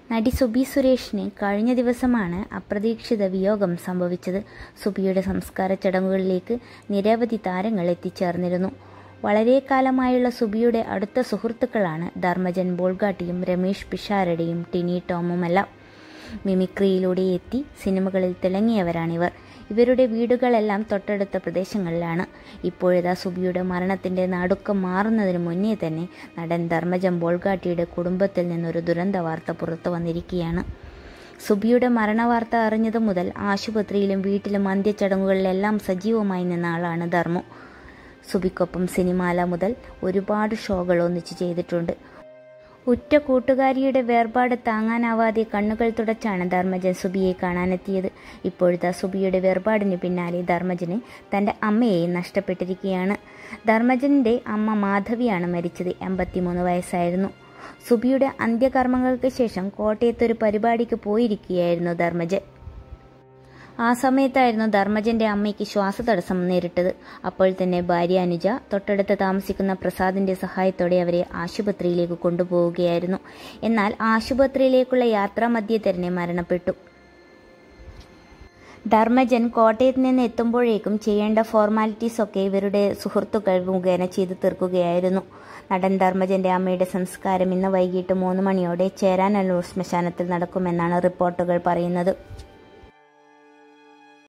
നടി സുബി സുരേഷിന് കഴിഞ്ഞ ദിവസമാണ് അപ്രതീക്ഷിത വിയോഗം സംഭവിച്ചത് സുബിയുടെ സംസ്കാര ചടങ്ങുകളിലേക്ക് നിരവധി താരങ്ങൾ എത്തിച്ചേർന്നിരുന്നു വളരെ കാലമായുള്ള സുബിയുടെ അടുത്ത സുഹൃത്തുക്കളാണ് ധർമ്മജൻ ബോൾഗാട്ടിയും രമേഷ് പിഷാരടിയും ടിനി ടോമുമെല്ലാം മിമിക്രിയിലൂടെ എത്തി സിനിമകളിൽ തിളങ്ങിയവരാണിവർ ഇവരുടെ വീടുകളെല്ലാം തൊട്ടടുത്ത പ്രദേശങ്ങളിലാണ് ഇപ്പോഴിതാ സുബിയുടെ മരണത്തിന്റെ നടുക്കം മാറുന്നതിന് മുന്നേ തന്നെ നടൻ ധർമ്മജൻ ബോൾഗാട്ടിയുടെ കുടുംബത്തിൽ നിന്നൊരു ദുരന്ത വാർത്ത പുറത്തു വന്നിരിക്കുകയാണ് സുബിയുടെ മരണവാർത്ത അറിഞ്ഞതു മുതൽ ആശുപത്രിയിലും വീട്ടിലും അന്ത്യച്ചടങ്ങുകളിലെല്ലാം സജീവമായി നിന്ന ആളാണ് ധർമ്മു സുബിക്കൊപ്പം സിനിമാല മുതൽ ഒരുപാട് ഷോകൾ ഒന്നിച്ചു ചെയ്തിട്ടുണ്ട് ഉറ്റ കൂട്ടുകാരിയുടെ വേർപാട് താങ്ങാനാവാതെ കണ്ണുകൾ തുടച്ചാണ് ധർമ്മജൻ സുബിയെ കാണാനെത്തിയത് ഇപ്പോഴത്തെ സുബിയുടെ വേർപാടിന് പിന്നാലെ ധർമ്മജന് തൻ്റെ അമ്മയെയും നഷ്ടപ്പെട്ടിരിക്കുകയാണ് ധർമ്മജൻ്റെ അമ്മ മാധവിയാണ് മരിച്ചത് എൺപത്തിമൂന്ന് വയസ്സായിരുന്നു സുബിയുടെ അന്ത്യകർമ്മങ്ങൾക്ക് ശേഷം കോട്ടയത്തൊരു പരിപാടിക്ക് പോയിരിക്കുകയായിരുന്നു ധർമ്മജൻ ആ സമയത്തായിരുന്നു ധർമ്മജന്റെ അമ്മയ്ക്ക് ശ്വാസതടസ്സം നേരിട്ടത് അപ്പോൾ തന്നെ ഭാര്യ അനുജ തൊട്ടടുത്ത് താമസിക്കുന്ന പ്രസാദിന്റെ സഹായത്തോടെ അവരെ ആശുപത്രിയിലേക്ക് കൊണ്ടുപോവുകയായിരുന്നു എന്നാൽ ആശുപത്രിയിലേക്കുള്ള യാത്രാമധ്യേ തന്നെ മരണപ്പെട്ടു ധർമ്മജൻ കോട്ടയത്ത് നിന്ന് എത്തുമ്പോഴേക്കും ചെയ്യേണ്ട ഫോർമാലിറ്റീസ് ഒക്കെ ഇവരുടെ സുഹൃത്തുക്കൾ മുഖേന ചെയ്തു തീർക്കുകയായിരുന്നു നടൻ ധർമ്മജന്റെ അമ്മയുടെ സംസ്കാരം ഇന്ന് വൈകിട്ട് മൂന്ന് മണിയോടെ ചേരാനല്ലൂർ ശ്മശാനത്തിൽ നടക്കുമെന്നാണ് റിപ്പോർട്ടുകൾ പറയുന്നത്